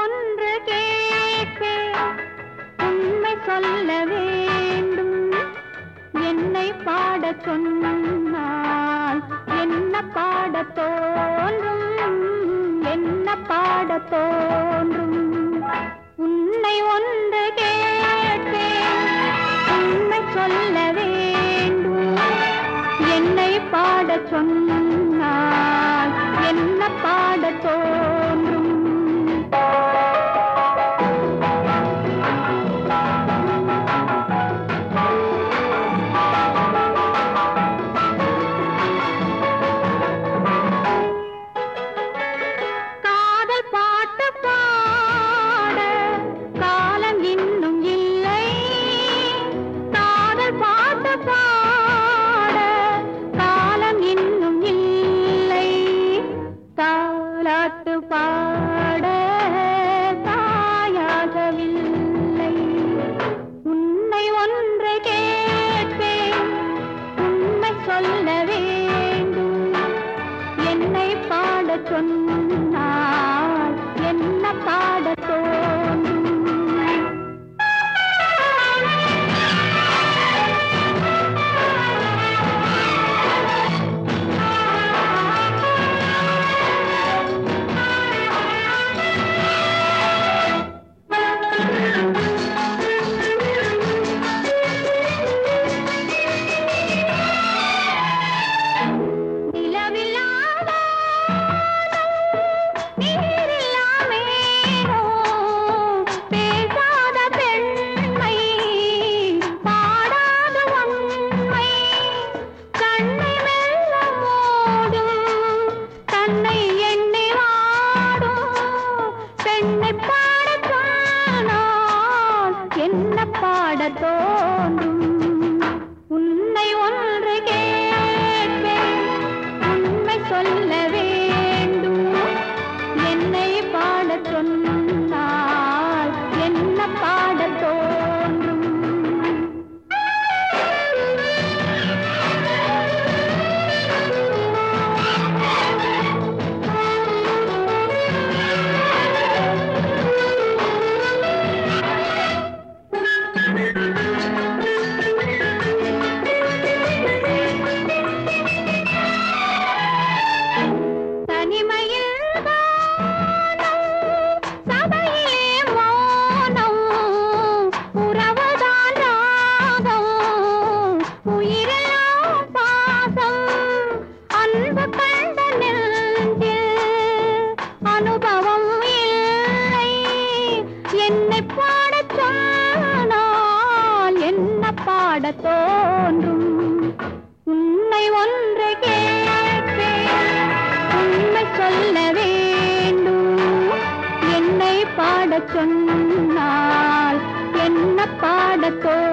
ஒன்று கேட்பேன் உண்மை சொல்ல வேண்டும் என்னை பாடச் சொன்னால் என்ன பாடத் தோன்றும் என்ன பாடத் தோன்றும் உன்னை ஒன்று கேட்பேன் உண்மை சொல்ல வேண்டும் என்னை பாடச் சொன்னால் என்ன பாடத் தோன்றும் காதல் பாட்டு பாட காலம் இன்னும் இல்லை காதல் பாட்டு பாட காலம் இன்னும் இல்லை தாலாட்டு பாட தாயாகவில்லை உன்னை ஒன்று கேட்பேன் உண்மை சொல்ல வேண்டும் என்னை பாடச் சொன்னால் என்ன பாடத் தோன்றும் நிலவில்லாத நீரில்லாமேனோ பேசாத பெண்மை பாடாத உண்மை கண்ணை மெல்ல மூடும் தன்னை எண்ணி வாடும் பெண்ணை பாடச் சொன்னால் என்ன பாடத் தோன்றும் உன்னை ஒன்று கேட்பேன் உண்மை சொல்ல வேண்டும் என்னை பாடச் சொன்னால் என்ன பாடத் தோன்றும் தனிமையில் வானம், சபையிலே மௌனம், உறவுதான் ராகம், உயிரெல்லாம் பாசம், அன்பு கண்ட நெஞ்சில் அனுபவம் இல்லை என்னை பாடச் சொன்னால் என்ன பாடத் தோன்றும் உன்னை ஒன்று கேட்பேன் உண்மை சொல்ல வேண்டும் என்னை பாடச் சொன்னால் என்ன பாடத் தோன்றும்